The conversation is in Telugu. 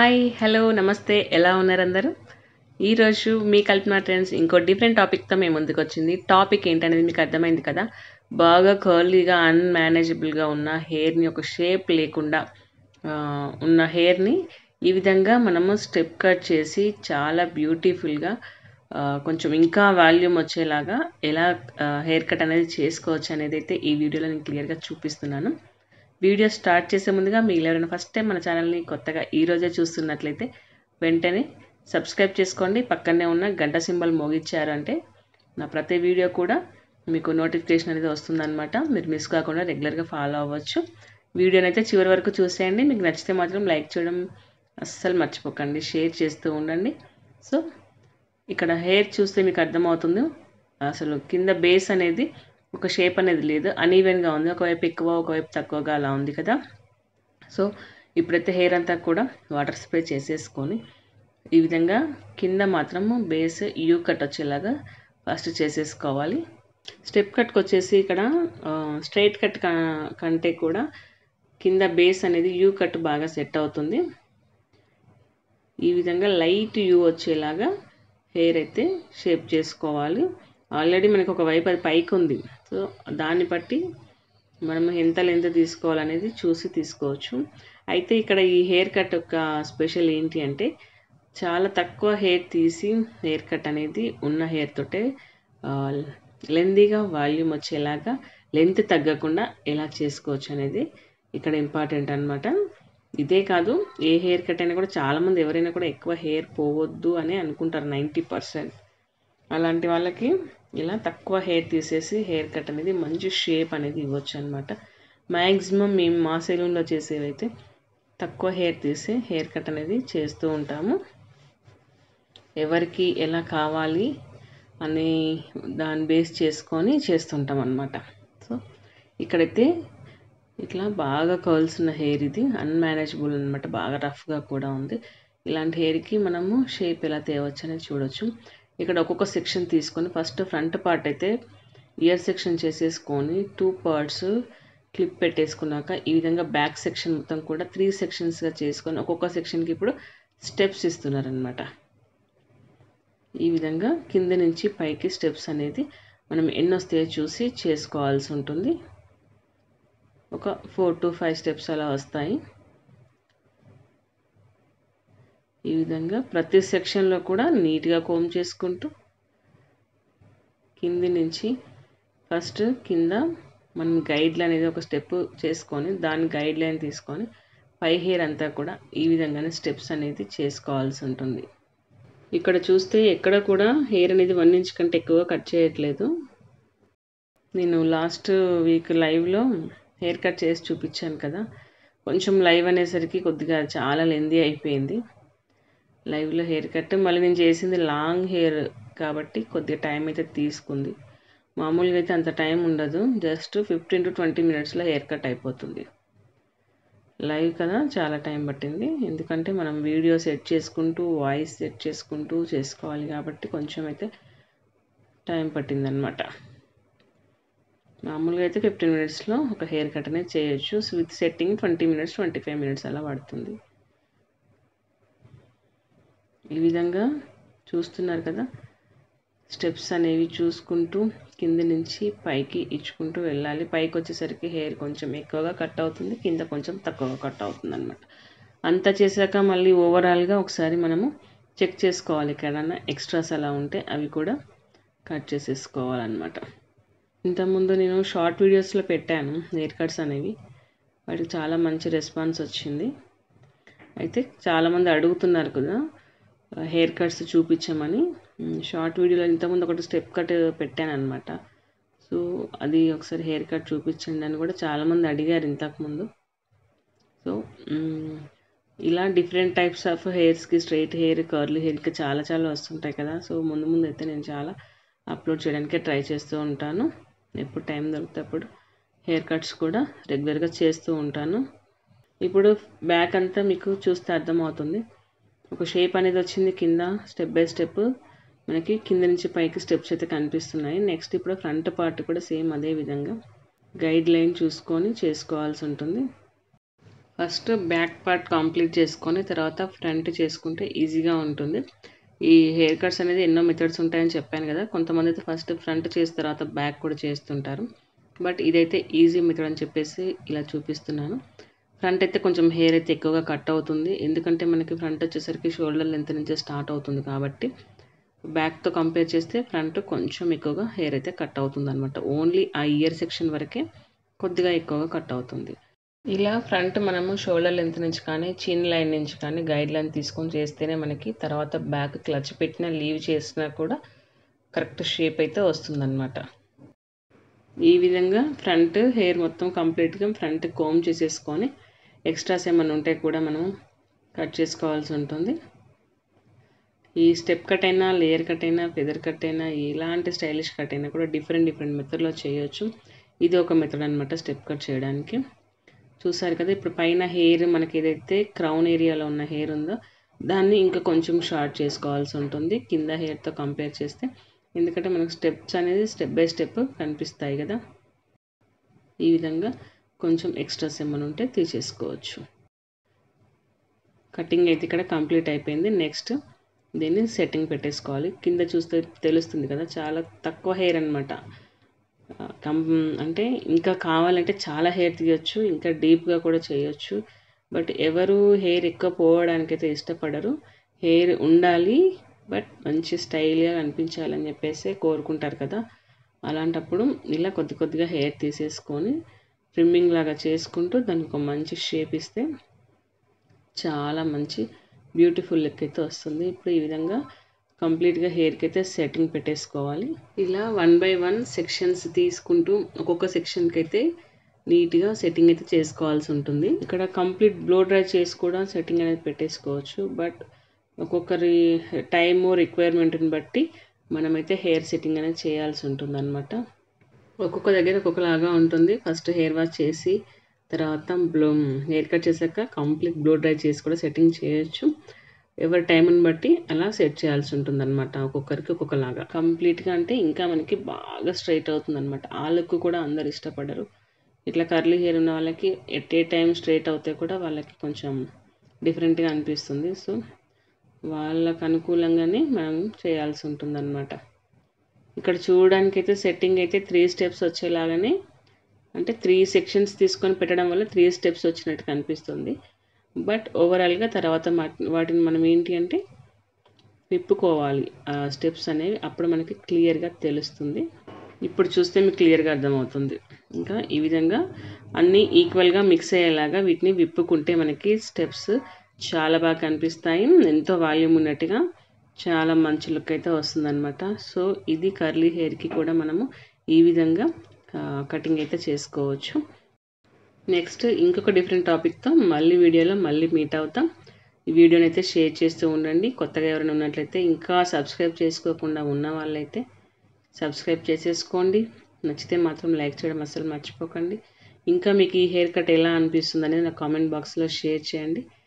హాయ్ హలో నమస్తే ఎలా ఉన్నారు అందరూ ఈరోజు మీ కల్పన ట్రెండ్స్ ఇంకో డిఫరెంట్ టాపిక్తో మేము ముందుకు వచ్చింది టాపిక్ ఏంటనేది మీకు అర్థమైంది కదా బాగా కర్లీగా అన్మేనేజబుల్గా ఉన్న హెయిర్ని ఒక షేప్ లేకుండా ఆ, ఉన్న హెయిర్ని ఈ విధంగా మనము స్టెప్ కట్ చేసి చాలా బ్యూటిఫుల్గా కొంచెం ఇంకా వాల్యూమ్ వచ్చేలాగా ఎలా హెయిర్ కట్ అనేది చేసుకోవచ్చు అనేది అయితే ఈ వీడియోలో నేను క్లియర్గా చూపిస్తున్నాను వీడియో స్టార్ట్ చేసే ముందుగా మీరు ఎవరైనా ఫస్ట్ టైం మన ఛానల్ని కొత్తగా ఈ రోజే చూస్తున్నట్లయితే వెంటనే సబ్స్క్రైబ్ చేసుకోండి పక్కనే ఉన్న గంట సింబల్ మోగించారు అంటే నా ప్రతి వీడియో కూడా మీకు నోటిఫికేషన్ అనేది వస్తుందన్నమాట మీరు మిస్ కాకుండా రెగ్యులర్గా ఫాలో అవ్వచ్చు వీడియోని అయితే చివరి వరకు చూసేయండి మీకు నచ్చితే మాత్రం లైక్ చేయడం అస్సలు మర్చిపోకండి షేర్ చేస్తూ ఉండండి సో ఇక్కడ హెయిర్ చూస్తే మీకు అర్థమవుతుంది అసలు కింద బేస్ అనేది ఒక షేప్ అనేది లేదు అనీవెన్గా ఉంది ఒకవైపు ఎక్కువ ఒకవైపు తక్కువగా అలా ఉంది కదా సో ఇప్పుడైతే హెయిర్ అంతా కూడా వాటర్ స్ప్రే చేసేసుకొని ఈ విధంగా కింద మాత్రము బేస్ యూ కట్ వచ్చేలాగా ఫస్ట్ చేసేసుకోవాలి స్టెప్ కట్కి వచ్చేసి ఇక్కడ స్ట్రైట్ కట్ కంటే కూడా కింద బేస్ అనేది యూ కట్ బాగా సెట్ అవుతుంది ఈ విధంగా లైట్ యూ వచ్చేలాగా హెయిర్ అయితే షేప్ చేసుకోవాలి ఆల్రెడీ మనకు ఒక వైపు అది పైకి ఉంది సో దాన్ని బట్టి మనం ఎంత లెంత్ తీసుకోవాలనేది చూసి తీసుకోవచ్చు అయితే ఇక్కడ ఈ హెయిర్ కట్ యొక్క స్పెషల్ ఏంటి అంటే చాలా తక్కువ హెయిర్ తీసి హెయిర్ కట్ అనేది ఉన్న హెయిర్ తోటే లెందీగా వాల్యూమ్ వచ్చేలాగా లెంత్ తగ్గకుండా ఎలా చేసుకోవచ్చు అనేది ఇక్కడ ఇంపార్టెంట్ అనమాట ఇదే కాదు ఏ హెయిర్ కట్ అయినా కూడా చాలామంది ఎవరైనా కూడా ఎక్కువ హెయిర్ పోవద్దు అని అనుకుంటారు నైంటీ పర్సెంట్ అలాంటి వాళ్ళకి ఇలా తక్కువ హెయిర్ తీసేసి హెయిర్ కట్ అనేది మంచి షేప్ అనేది ఇవ్వచ్చు అనమాట మ్యాక్సిమం మేము మా సెలూన్లో చేసేవైతే తక్కువ హెయిర్ తీసి హెయిర్ కట్ అనేది చేస్తూ ఉంటాము ఎవరికి ఎలా కావాలి అని దాన్ని బేస్ చేసుకొని చేస్తుంటాం అనమాట సో ఇక్కడైతే ఇట్లా బాగా కర్ల్స్ ఉన్న హెయిర్ ఇది అన్మేనేజబుల్ అనమాట బాగా రఫ్గా కూడా ఉంది ఇలాంటి హెయిర్కి మనము షేప్ ఎలా తేవచ్చు అనేది చూడొచ్చు ఇక్కడ ఒక్కొక్క సెక్షన్ తీసుకొని ఫస్ట్ ఫ్రంట్ పార్ట్ అయితే ఇయర్ సెక్షన్ చేసేసుకొని టూ పార్ట్స్ క్లిప్ పెట్టేసుకున్నాక ఈ విధంగా బ్యాక్ సెక్షన్ మొత్తం కూడా త్రీ సెక్షన్స్గా చేసుకొని ఒక్కొక్క సెక్షన్కి ఇప్పుడు స్టెప్స్ ఇస్తున్నారనమాట ఈ విధంగా కింద నుంచి పైకి స్టెప్స్ అనేది మనం ఎన్ని వస్తాయో చూసి చేసుకోవాల్సి ఉంటుంది ఒక ఫోర్ టు ఫైవ్ స్టెప్స్ అలా వస్తాయి ఈ విధంగా ప్రతి సెక్షన్లో కూడా నీట్గా కోమ్ చేసుకుంటూ కింది నుంచి ఫస్ట్ కింద మనం గైడ్ అనేది ఒక స్టెప్ చేసుకొని దాని గైడ్ లైన్ తీసుకొని పై హెయిర్ అంతా కూడా ఈ విధంగానే స్టెప్స్ అనేది చేసుకోవాల్సి ఉంటుంది ఇక్కడ చూస్తే ఎక్కడ కూడా హెయిర్ అనేది వన్ ఇంచ్ కంటే ఎక్కువ కట్ చేయట్లేదు నేను లాస్ట్ వీక్ లైవ్లో హెయిర్ కట్ చేసి చూపించాను కదా కొంచెం లైవ్ అనేసరికి కొద్దిగా చాలా లెందీ అయిపోయింది లైవ్లో హెయిర్ కట్ మళ్ళీ నేను చేసింది లాంగ్ హెయిర్ కాబట్టి కొద్దిగా టైం అయితే తీసుకుంది మామూలుగా అయితే అంత టైం ఉండదు జస్ట్ ఫిఫ్టీన్ టు ట్వంటీ మినిట్స్లో హెయిర్ కట్ అయిపోతుంది లైవ్ కదా చాలా టైం పట్టింది ఎందుకంటే మనం వీడియో సెట్ చేసుకుంటూ వాయిస్ సెట్ చేసుకుంటూ చేసుకోవాలి కాబట్టి కొంచెం అయితే టైం పట్టిందనమాట మామూలుగా అయితే ఫిఫ్టీన్ మినిట్స్లో ఒక హెయిర్ కట్ అనేది చేయొచ్చు with setting twenty minutes twenty five minutes అలా పడుతుంది ఈ విధంగా చూస్తున్నారు కదా స్టెప్స్ అనేవి చూసుకుంటూ కింద నుంచి పైకి ఇచ్చుకుంటూ వెళ్ళాలి పైకి వచ్చేసరికి హెయిర్ కొంచెం ఎక్కువగా కట్ అవుతుంది కింద కొంచెం తక్కువగా కట్ అవుతుంది అనమాట అంతా చేశాక మళ్ళీ ఓవరాల్గా ఒకసారి మనము చెక్ చేసుకోవాలి ఎక్కడన్నా ఎక్స్ట్రాస్ అలా ఉంటే అవి కూడా కట్ చేసేసుకోవాలన్నమాట ఇంతకుముందు నేను షార్ట్ వీడియోస్లో పెట్టాను హెయిర్ కట్స్ అనేవి వాటికి చాలా మంచి రెస్పాన్స్ వచ్చింది అయితే చాలామంది అడుగుతున్నారు కదా హెయిర్ కట్స్ చూపించమని షార్ట్ వీడియోలో ఇంతకుముందు ఒకటి స్టెప్ కట్ పెట్టాను అనమాట సో అది ఒకసారి హెయిర్ కట్ చూపించండి అని కూడా చాలామంది అడిగారు ఇంతకుముందు సో ఇలా డిఫరెంట్ టైప్స్ ఆఫ్ హెయిర్స్కి స్ట్రైట్ హెయిర్ కర్లీ హెయిర్కి చాలా చాలా వస్తుంటాయి కదా సో ముందు ముందు అయితే నేను చాలా అప్లోడ్ చేయడానికే ట్రై చేస్తూ ఉంటాను ఎప్పుడు టైం దొరికితే అప్పుడు హెయిర్ కట్స్ కూడా రెగ్యులర్గా చేస్తూ ఉంటాను ఇప్పుడు బ్యాక్ అంతా మీకు చూస్తే అర్థమవుతుంది ఒక షేప్ అనేది వచ్చింది కింద స్టెప్ బై స్టెప్ మనకి కింద నుంచి పైకి స్టెప్స్ అయితే కనిపిస్తున్నాయి నెక్స్ట్ ఇప్పుడు ఫ్రంట్ పార్ట్ కూడా సేమ్ అదే విధంగా గైడ్ లైన్ చూసుకొని చేసుకోవాల్సి ఉంటుంది ఫస్ట్ బ్యాక్ పార్ట్ కంప్లీట్ చేసుకొని తర్వాత ఫ్రంట్ చేసుకుంటే ఈజీగా ఉంటుంది ఈ హెయిర్ కట్స్ అనేది ఎన్నో మెథడ్స్ ఉంటాయని చెప్పాను కదా కొంతమంది అయితే ఫస్ట్ ఫ్రంట్ చేసిన తర్వాత బ్యాక్ కూడా చేస్తుంటారు బట్ ఇదైతే ఈజీ మెథడ్ అని చెప్పేసి ఇలా చూపిస్తున్నాను ఫ్రంట్ అయితే కొంచెం హెయిర్ అయితే ఎక్కువగా కట్ అవుతుంది ఎందుకంటే మనకి ఫ్రంట్ వచ్చేసరికి షోల్డర్ లెంత్ నుంచే స్టార్ట్ అవుతుంది కాబట్టి బ్యాక్తో కంపేర్ చేస్తే ఫ్రంట్ కొంచెం ఎక్కువగా హెయిర్ అయితే కట్ అవుతుంది అనమాట ఓన్లీ ఆ ఇయర్ సెక్షన్ వరకే కొద్దిగా ఎక్కువగా కట్ అవుతుంది ఇలా ఫ్రంట్ మనము షోల్డర్ లెంత్ నుంచి కానీ చిన్ లైన్ నుంచి కానీ గైడ్ లైన్ తీసుకొని చేస్తేనే మనకి తర్వాత బ్యాక్ క్లచ్ పెట్టినా లీవ్ చేసినా కూడా కరెక్ట్ షేప్ అయితే వస్తుందన్నమాట ఈ విధంగా ఫ్రంట్ హెయిర్ మొత్తం కంప్లీట్గా ఫ్రంట్ కోమ్ చేసేసుకొని ఎక్స్ట్రాస్ ఏమైనా ఉంటే కూడా మనం కట్ చేసుకోవాల్సి ఉంటుంది ఈ స్టెప్ కట్ అయినా లేయర్ కట్ అయినా ఫెదర్ కట్ అయినా ఎలాంటి స్టైలిష్ కట్ అయినా కూడా డిఫరెంట్ డిఫరెంట్ మెథడ్లో చేయొచ్చు ఇది ఒక మెథడ్ అనమాట స్టెప్ కట్ చేయడానికి చూసారు కదా ఇప్పుడు పైన హెయిర్ మనకి ఏదైతే క్రౌన్ ఏరియాలో ఉన్న హెయిర్ ఉందో దాన్ని ఇంకా కొంచెం షార్ట్ చేసుకోవాల్సి ఉంటుంది కింద హెయిర్తో కంపేర్ చేస్తే ఎందుకంటే మనకు స్టెప్స్ అనేది స్టెప్ బై స్టెప్ కనిపిస్తాయి కదా ఈ విధంగా కొంచెం ఎక్స్ట్రాస్ ఏమైనా ఉంటే తీసేసుకోవచ్చు కటింగ్ అయితే ఇక్కడ కంప్లీట్ అయిపోయింది నెక్స్ట్ దీన్ని సెట్టింగ్ పెట్టేసుకోవాలి కింద చూస్తే తెలుస్తుంది కదా చాలా తక్కువ హెయిర్ అనమాట కం అంటే ఇంకా కావాలంటే చాలా హెయిర్ తీయొచ్చు ఇంకా డీప్గా కూడా చేయొచ్చు బట్ ఎవరు హెయిర్ ఎక్కువ పోవడానికి అయితే ఇష్టపడరు హెయిర్ ఉండాలి బట్ మంచి స్టైల్గా కనిపించాలని చెప్పేసి కోరుకుంటారు కదా అలాంటప్పుడు ఇలా కొద్ది కొద్దిగా హెయిర్ తీసేసుకొని ట్రిమ్మింగ్ లాగా చేసుకుంటూ దానికి ఒక మంచి షేప్ ఇస్తే చాలా మంచి బ్యూటిఫుల్ లుక్ అయితే వస్తుంది ఇప్పుడు ఈ విధంగా కంప్లీట్గా హెయిర్కి అయితే సెట్టింగ్ పెట్టేసుకోవాలి ఇలా వన్ బై వన్ సెక్షన్స్ తీసుకుంటూ ఒక్కొక్క సెక్షన్కి అయితే నీట్గా సెట్టింగ్ అయితే చేసుకోవాల్సి ఉంటుంది ఇక్కడ కంప్లీట్ బ్లో డ్రై చేసి కూడా సెట్టింగ్ అనేది పెట్టేసుకోవచ్చు బట్ ఒక్కొక్కరి టైము రిక్వైర్మెంట్ని బట్టి మనమైతే హెయిర్ సెట్టింగ్ అనేది చేయాల్సి ఉంటుంది అనమాట ఒక్కొక్క దగ్గర ఒక్కొక్కలాగా ఉంటుంది ఫస్ట్ హెయిర్ వాష్ చేసి తర్వాత బ్లో హెయిర్ కట్ చేశాక కంప్లీట్ బ్లో డ్రై చేసి కూడా సెట్టింగ్ చేయొచ్చు ఎవరి టైంని బట్టి అలా సెట్ చేయాల్సి ఉంటుంది అనమాట ఒక్కొక్కరికి ఒక్కొక్కలాగా కంప్లీట్గా అంటే ఇంకా మనకి బాగా స్ట్రైట్ అవుతుంది అనమాట ఆ లుక్ కూడా అందరు ఇష్టపడరు ఇట్లా కర్లీ హెయిర్ ఉన్న వాళ్ళకి ఎట్ ఏ టైం స్ట్రైట్ అవుతే కూడా వాళ్ళకి కొంచెం డిఫరెంట్గా అనిపిస్తుంది సో వాళ్ళకు అనుకూలంగానే మనం చేయాల్సి ఉంటుంది అనమాట ఇక్కడ చూడడానికి అయితే సెట్టింగ్ అయితే త్రీ స్టెప్స్ వచ్చేలాగానే అంటే త్రీ సెక్షన్స్ తీసుకొని పెట్టడం వల్ల త్రీ స్టెప్స్ వచ్చినట్టు కనిపిస్తుంది బట్ ఓవరాల్గా తర్వాత వాటిని మనం ఏంటి అంటే విప్పుకోవాలి ఆ స్టెప్స్ అనేవి అప్పుడు మనకి క్లియర్గా తెలుస్తుంది ఇప్పుడు చూస్తే మీకు క్లియర్గా అర్థమవుతుంది ఇంకా ఈ విధంగా అన్నీ ఈక్వల్గా మిక్స్ అయ్యేలాగా వీటిని విప్పుకుంటే మనకి స్టెప్స్ చాలా బాగా కనిపిస్తాయి ఎంతో వాల్యూమ్ ఉన్నట్టుగా చాలా మంచి లుక్ అయితే వస్తుందన్నమాట సో ఇది కర్లీ హెయిర్కి కూడా మనము ఈ విధంగా కటింగ్ అయితే చేసుకోవచ్చు నెక్స్ట్ ఇంకొక డిఫరెంట్ టాపిక్తో మళ్ళీ వీడియోలో మళ్ళీ మీట్ అవుతాం ఈ వీడియోని అయితే షేర్ చేస్తూ ఉండండి కొత్తగా ఎవరైనా ఉన్నట్లయితే ఇంకా సబ్స్క్రైబ్ చేసుకోకుండా ఉన్న వాళ్ళైతే సబ్స్క్రైబ్ చేసేసుకోండి నచ్చితే మాత్రం లైక్ చేయడం అస్సలు మర్చిపోకండి ఇంకా మీకు ఈ హెయిర్ కట్ ఎలా అనిపిస్తుంది అనేది నా కామెంట్ బాక్స్లో షేర్ చేయండి